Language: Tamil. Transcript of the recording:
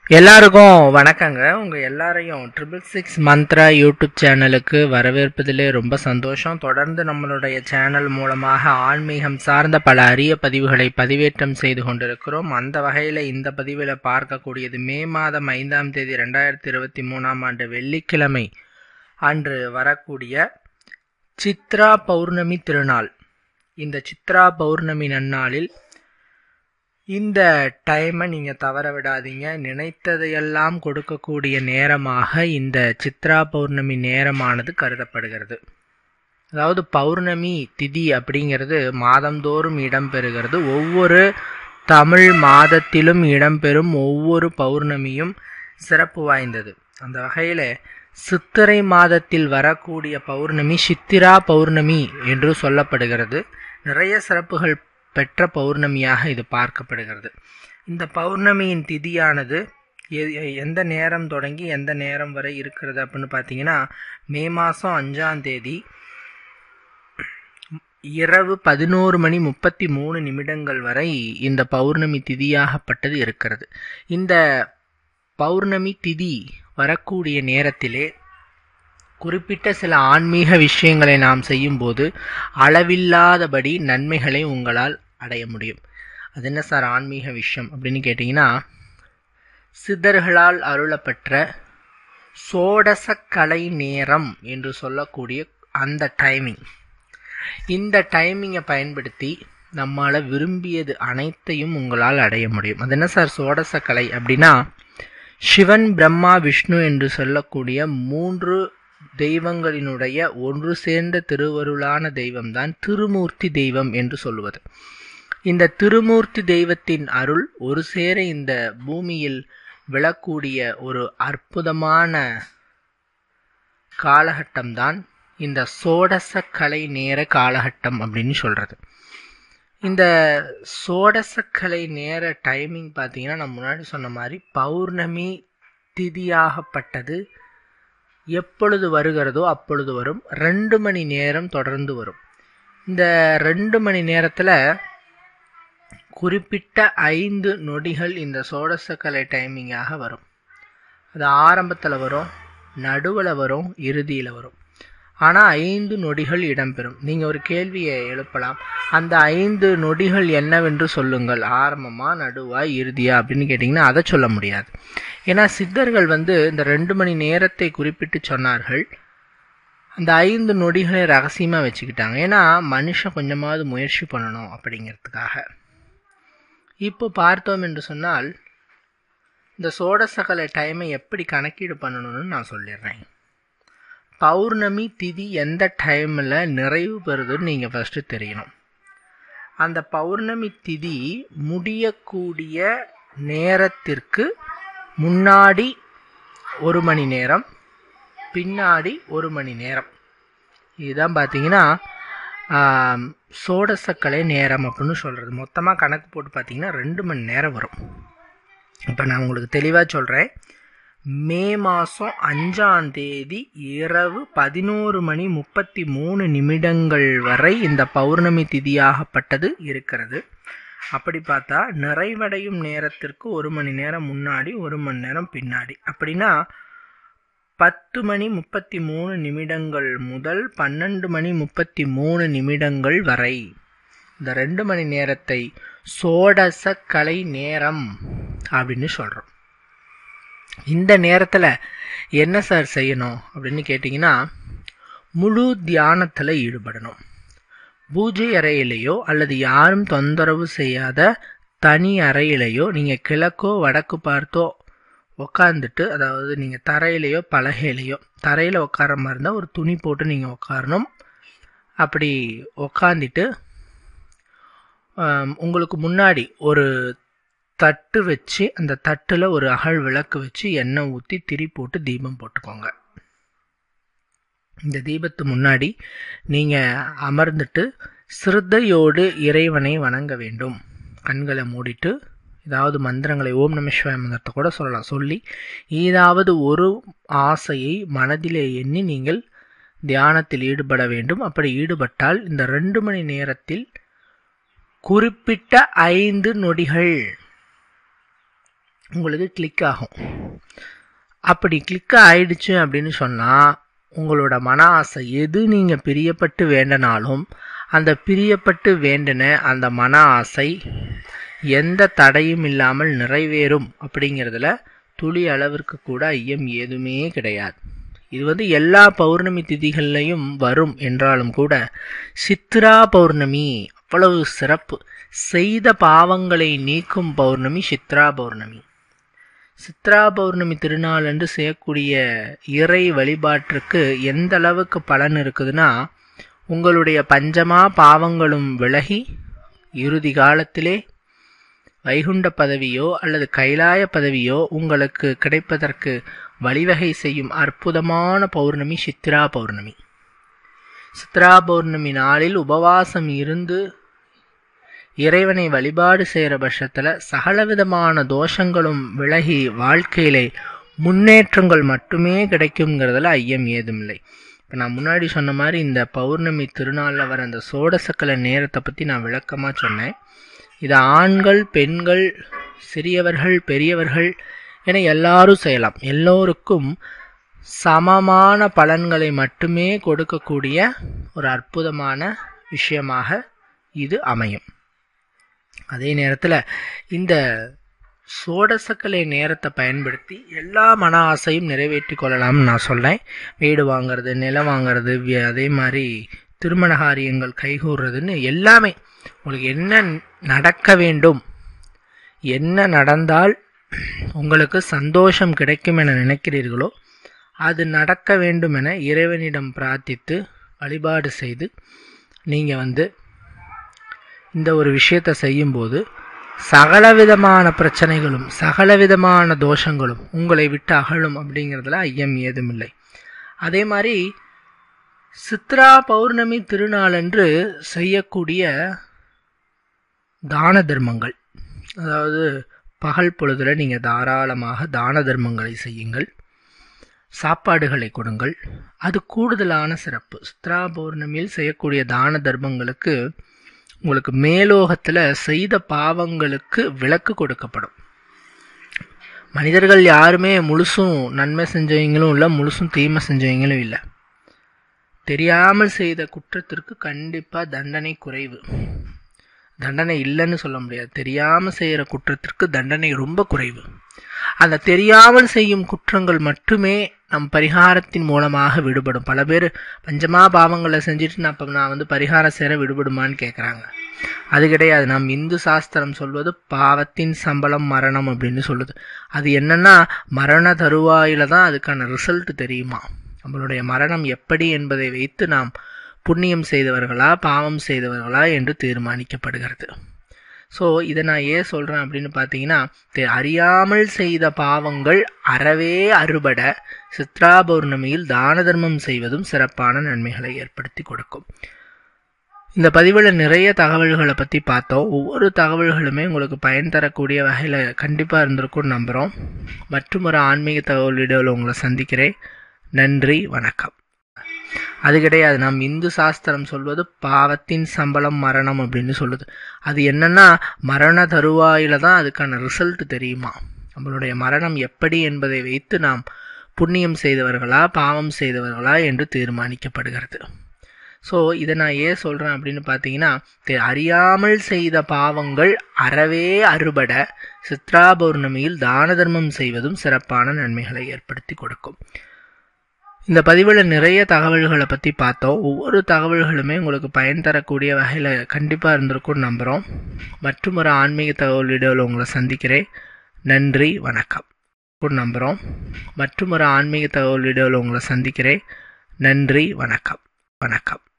எல்லாருக்கும் வணக்கங்க உங்க எல்லாரையும் ட்ரிபிள் சிக்ஸ் மந்த்ரா யூடியூப் சேனலுக்கு வரவேற்பதிலே ரொம்ப சந்தோஷம் தொடர்ந்து நம்மளுடைய சேனல் மூலமாக ஆன்மீகம் சார்ந்த பல அரிய பதிவுகளை பதிவேற்றம் செய்து கொண்டிருக்கிறோம் அந்த வகையில் இந்த பதிவில் பார்க்கக்கூடியது மே மாதம் ஐந்தாம் தேதி ரெண்டாயிரத்தி இருபத்தி மூணாம் ஆண்டு வெள்ளிக்கிழமை அன்று வரக்கூடிய சித்ரா பௌர்ணமி திருநாள் இந்த சித்ரா பௌர்ணமி நன்னாளில் இந்த டைமை நீங்கள் தவற விடாதீங்க நினைத்ததையெல்லாம் கொடுக்கக்கூடிய நேரமாக இந்த சித்ரா பௌர்ணமி நேரமானது கருதப்படுகிறது அதாவது பௌர்ணமி திதி அப்படிங்கிறது மாதந்தோறும் இடம்பெறுகிறது ஒவ்வொரு தமிழ் மாதத்திலும் இடம்பெறும் ஒவ்வொரு பௌர்ணமியும் சிறப்பு வாய்ந்தது அந்த வகையில் சித்திரை மாதத்தில் வரக்கூடிய பௌர்ணமி சித்திரா பௌர்ணமி என்று சொல்லப்படுகிறது நிறைய சிறப்புகள் பெற்ற பௌர்ணமியாக இது பார்க்கப்படுகிறது இந்த பௌர்ணமியின் திதியானது எ- எந்த நேரம் தொடங்கி எந்த நேரம் வரை இருக்கிறது அப்படின்னு பார்த்தீங்கன்னா மே மாதம் அஞ்சாம் தேதி இரவு பதினோரு மணி முப்பத்தி மூணு நிமிடங்கள் வரை இந்த பௌர்ணமி திதியாகப்பட்டது இருக்கிறது இந்த பௌர்ணமி திதி வரக்கூடிய நேரத்திலே குறிப்பிட்ட சில ஆன்மீக விஷயங்களை நாம் செய்யும்போது அளவில்லாதபடி நன்மைகளை உங்களால் அடைய முடியும் அது என்ன சார் ஆன்மீக விஷயம் அப்படின்னு கேட்டிங்கன்னா சித்தர்களால் அருளப்பெற்ற சோடசக்கலை நேரம் என்று சொல்லக்கூடிய அந்த டைமிங் இந்த டைமிங்கை பயன்படுத்தி நம்மால் விரும்பியது அனைத்தையும் உங்களால் அடைய முடியும் அது என்ன சார் சோடசக்கலை அப்படின்னா சிவன் பிரம்மா விஷ்ணு என்று சொல்லக்கூடிய மூன்று தெய்வங்களினுடைய ஒன்று சேர்ந்த திருவருளான தெய்வம்தான் திருமூர்த்தி தெய்வம் என்று சொல்லுவது இந்த திருமூர்த்தி தெய்வத்தின் அருள் ஒரு சேர இந்த பூமியில் விழக்கூடிய ஒரு அற்புதமான காலகட்டம்தான் இந்த சோடச கலை நேர காலகட்டம் அப்படின்னு சொல்றது இந்த சோடசக்கலை நேர டைமிங் பார்த்தீங்கன்னா நான் முன்னாடி சொன்ன மாதிரி பௌர்ணமி திதியாகப்பட்டது எப்பொழுது வருகிறதோ அப்பொழுது வரும் ரெண்டு மணி நேரம் தொடர்ந்து வரும் இந்த ரெண்டு மணி நேரத்தில் குறிப்பிட்ட ஐந்து நொடிகள் இந்த சோடசக்கலை டைமிங்காக வரும் அது ஆரம்பத்தில் வரும் நடுவில் வரும் இறுதியில் வரும் ஆனால் ஐந்து நொடிகள் இடம்பெறும் நீங்கள் ஒரு கேள்வியை எழுப்பலாம் அந்த ஐந்து நொடிகள் என்னவென்று சொல்லுங்கள் ஆரம்பமா நடுவா இறுதியா அப்படின்னு கேட்டிங்கன்னா அதை சொல்ல முடியாது ஏன்னா சித்தர்கள் வந்து இந்த ரெண்டு மணி நேரத்தை குறிப்பிட்டு சொன்னார்கள் அந்த ஐந்து நொடிகளை ரகசியமாக வச்சுக்கிட்டாங்க ஏன்னா மனுஷன் கொஞ்சமாவது முயற்சி பண்ணணும் அப்படிங்கிறதுக்காக இப்போ பார்த்தோம் என்று சொன்னால் இந்த சோடசகல டைமை எப்படி கணக்கீடு பண்ணணும்னு நான் சொல்லிடுறேன் பௌர்ணமி திதி எந்த டைமில் நிறைவு பெறுதுன்னு நீங்கள் ஃபஸ்ட்டு தெரியணும் அந்த பௌர்ணமி திதி முடியக்கூடிய நேரத்திற்கு முன்னாடி ஒரு மணி நேரம் பின்னாடி ஒரு மணி நேரம் இதுதான் பார்த்தீங்கன்னா ஆம், சோடசக்கலை நேரம் அப்படின்னு சொல்கிறது மொத்தமாக கணக்கு போட்டு பார்த்தீங்கன்னா ரெண்டு மணி நேரம் வரும் இப்போ நான் உங்களுக்கு தெளிவாக சொல்கிறேன் மே மாதம் அஞ்சாம் தேதி இரவு பதினோரு மணி முப்பத்தி மூணு நிமிடங்கள் வரை இந்த பௌர்ணமி திதியாகப்பட்டது இருக்கிறது அப்படி பார்த்தா நிறைவடையும் நேரத்திற்கு ஒரு மணி நேரம் முன்னாடி ஒரு மணி நேரம் பின்னாடி அப்படின்னா பத்து மணி முப்பத்தி மூணு நிமிடங்கள் முதல் பன்னெண்டு மணி முப்பத்தி மூணு நிமிடங்கள் வரை இந்த ரெண்டு மணி நேரத்தை சோடச கலை நேரம் அப்படின்னு சொல்கிறோம் இந்த நேரத்தில் என்ன சார் செய்யணும் அப்படின்னு கேட்டிங்கன்னா முழு தியானத்தில் ஈடுபடணும் பூஜை அறையிலேயோ அல்லது யாரும் தொந்தரவு செய்யாத தனி அறையிலேயோ நீங்கள் கிழக்கோ வடக்கு பார்த்தோ உக்காந்துட்டு அதாவது நீங்கள் தரையிலையோ பலகையிலையோ தரையில் உட்கார மாதிரி இருந்தால் ஒரு துணி போட்டு நீங்கள் உட்காரணும் அப்படி உக்காந்துட்டு ஆம், உங்களுக்கு முன்னாடி ஒரு தட்டு வச்சு அந்த தட்டில் ஒரு அகல் விளக்கு வச்சு எண்ணெய் ஊற்றி திரி போட்டு தீபம் போட்டுக்கோங்க இந்த தீபத்து முன்னாடி நீங்கள் அமர்ந்துட்டு சிரத்தையோடு இறைவனை வணங்க வேண்டும் கண்களை மூடிட்டு ஏதாவது மந்திரங்களை ஓம் நம சிவாய மந்திரத்தை கூட சொல்லலாம் சொல்லி ஏதாவது ஒரு ஆசையை மனதிலே எண்ணி நீங்கள் தியானத்தில் ஈடுபட வேண்டும் அப்படி ஈடுபட்டால் இந்த ரெண்டு மணி நேரத்தில் குறிப்பிட்ட ஐந்து நொடிகள் உங்களுக்கு கிளிக் ஆகும் அப்படி கிளிக் ஆயிடுச்சு அப்படின்னு சொன்னால் உங்களோட மன ஆசை எது நீங்கள் பிரியப்பட்டு வேண்டனாலும் அந்த பிரியப்பட்டு வேண்டின அந்த மன ஆசை எந்த தடையும் இல்லாமல் நிறைவேறும் அப்படிங்கிறதுல துளி அளவிற்கு கூட ஐயம் ஏதுமே கிடையாது இது வந்து எல்லா பௌர்ணமி திதிகள்லையும் வரும் என்றாலும் கூட சித்ரா பௌர்ணமி அவ்வளவு சிறப்பு செய்த பாவங்களை நீக்கும் பௌர்ணமி சித்ரா பௌர்ணமி சித்ரா பௌர்ணமி திருநாள் என்று செய்யக்கூடிய இறை வழிபாட்டிற்கு எந்த அளவுக்கு பலன் இருக்குதுன்னா உங்களுடைய பஞ்சமா பாவங்களும் விலகி இறுதி காலத்திலே வைகுண்ட பதவியோ அல்லது கைலாய பதவியோ உங்களுக்கு கிடைப்பதற்கு வழிவகை செய்யும் அற்புதமான பௌர்ணமி சித்ரா பௌர்ணமி சித்ரா பௌர்ணமி நாளில் உபவாசம் இருந்து இறைவனை வழிபாடு செய்கிற பட்சத்தில் சகலவிதமான தோஷங்களும் விலகி வாழ்க்கையிலே முன்னேற்றங்கள் மட்டுமே கிடைக்குங்கிறதுல ஐயம் ஏதுமில்லை இப்போ நான் முன்னாடி சொன்ன மாதிரி இந்த பௌர்ணமி திருநாளில் வர அந்த சோடசக்கல நேரத்தை பற்றி நான் விளக்கமாக சொன்னேன் இது ஆண்கள் பெண்கள் சிறியவர்கள் பெரியவர்கள் என எல்லாரும் செய்யலாம் எல்லோருக்கும் சமமான பலன்களை மட்டுமே கொடுக்கக்கூடிய ஒரு அற்புதமான விஷயமாக இது அமையும் அதே நேரத்தில் இந்த சோடசக்கலை நேரத்தை பயன்படுத்தி எல்லா மன ஆசையும் நிறைவேற்றி கொள்ளலாம்னு நான் சொல்லேன் வீடு வாங்கிறது நிலம் வாங்கிறது அதே மாதிரி திருமண காரியங்கள் கைகூறுறதுன்னு எல்லாமே உங்களுக்கு என்ன நடக்க வேண்டும் என்ன நடந்தால் உங்களுக்கு சந்தோஷம் கிடைக்கும் என நினைக்கிறீர்களோ அது நடக்க வேண்டும் என இறைவனிடம் பிரார்த்தித்து வழிபாடு செய்து நீங்கள் வந்து இந்த ஒரு விஷயத்தை செய்யும்போது சகலவிதமான பிரச்சனைகளும் சகலவிதமான தோஷங்களும் உங்களை விட்டு அகலும் அப்படிங்கிறதுல ஐயம் ஏதுமில்லை அதே மாதிரி சித்ரா பௌர்ணமி திருநாளன்று செய்யக்கூடிய தான தர்மங்கள் அதாவது பகல் பொழுதுல நீங்கள் தாராளமாக தான தர்மங்களை செய்யுங்கள் சாப்பாடுகளை கொடுங்கள் அது கூடுதலான சிறப்பு சித்ரா பௌர்ணமியில் செய்யக்கூடிய தான தர்மங்களுக்கு உங்களுக்கு மேலோகத்தில் செய்த பாவங்களுக்கு விலக்கு கொடுக்கப்படும் மனிதர்கள் யாருமே முழுசும் நன்மை செஞ்சவங்களும் இல்லை முழுசும் தீமை செஞ்சவங்களும் இல்லை தெரியாமல் செய்த குற்றத்திற்கு கண்டிப்பாக தண்டனை குறைவு தண்டனை இல்லைன்னு சொல்ல முடியாது தெரியாமல் செய்கிற குற்றத்திற்கு தண்டனை ரொம்ப குறைவு அந்த தெரியாமல் செய்யும் குற்றங்கள் மட்டுமே நம் பரிகாரத்தின் மூலமாக விடுபடும் பல பேர் பஞ்சமா பாவங்களை செஞ்சுட்டு நான் இப்போ நான் வந்து பரிகாரம் சேர விடுபடுமான்னு கேட்குறாங்க அது கிடையாது நம் இந்து சாஸ்திரம் சொல்வது பாவத்தின் சம்பளம் மரணம் அப்படின்னு சொல்லுது அது என்னன்னா மரண தருவாயில தான் அதுக்கான ரிசல்ட் தெரியுமா நம்மளுடைய மரணம் எப்படி என்பதை வைத்து நாம் புண்ணியம் செய்தவர்களா பாவம் செய்தவர்களா என்று தீர்மானிக்கப்படுகிறது ஸோ இதை நான் ஏன் சொல்கிறேன் அப்படின்னு பார்த்தீங்கன்னா அறியாமல் செய்த பாவங்கள் அறவே அறுபட சித்ரா பௌர்ணமியில் தான தர்மம் செய்வதும் சிறப்பான நன்மைகளை ஏற்படுத்தி கொடுக்கும் இந்த பதிவில் நிறைய தகவல்களை பற்றி பார்த்தோம் ஒவ்வொரு தகவல்களுமே உங்களுக்கு பயன் தரக்கூடிய வகையில் கண்டிப்பாக இருந்திருக்கும்னு நம்புகிறோம் மற்றும் ஒரு ஆன்மீக தகவல் வீடியோவில் உங்களை சந்திக்கிறேன் நன்றி வணக்கம் அது கிடையாது நம் இந்து சாஸ்திரம் சொல்வது பாவத்தின் சம்பளம் மரணம் அப்படின்னு சொல்லுது அது என்னன்னா மரண தருவாயில தான் அதுக்கான ரிசல்ட் தெரியுமா நம்மளுடைய மரணம் எப்படி என்பதை வைத்து நாம் புண்ணியம் செய்தவர்களா பாவம் செய்தவர்களா என்று தீர்மானிக்கப்படுகிறது ஸோ இதை நான் ஏன் சொல்கிறேன் அப்படின்னு பார்த்தீங்கன்னா அறியாமல் செய்த பாவங்கள் அறவே அறுபட சித்ரா பௌர்ணமியில் தான தர்மம் செய்வதும் சிறப்பான நன்மைகளை ஏற்படுத்தி கொடுக்கும் இந்த பதிவில் நிறைய தகவல்களை பற்றி பார்த்தோம் ஒவ்வொரு தகவல்களுமே உங்களுக்கு பயன் தரக்கூடிய வகையில் கண்டிப்பாக இருந்திருக்கும்னு நம்புகிறோம் மற்றும் ஒரு ஆன்மீக தகவல் வீடியோவில் உங்களை சந்திக்கிறேன் நன்றி வணக்கம் நம்புகிறோம் மற்றும் ஒரு ஆன்மீக தகவல் வீடியோவில் உங்களை சந்திக்கிறேன் நன்றி வணக்கம் வணக்கம்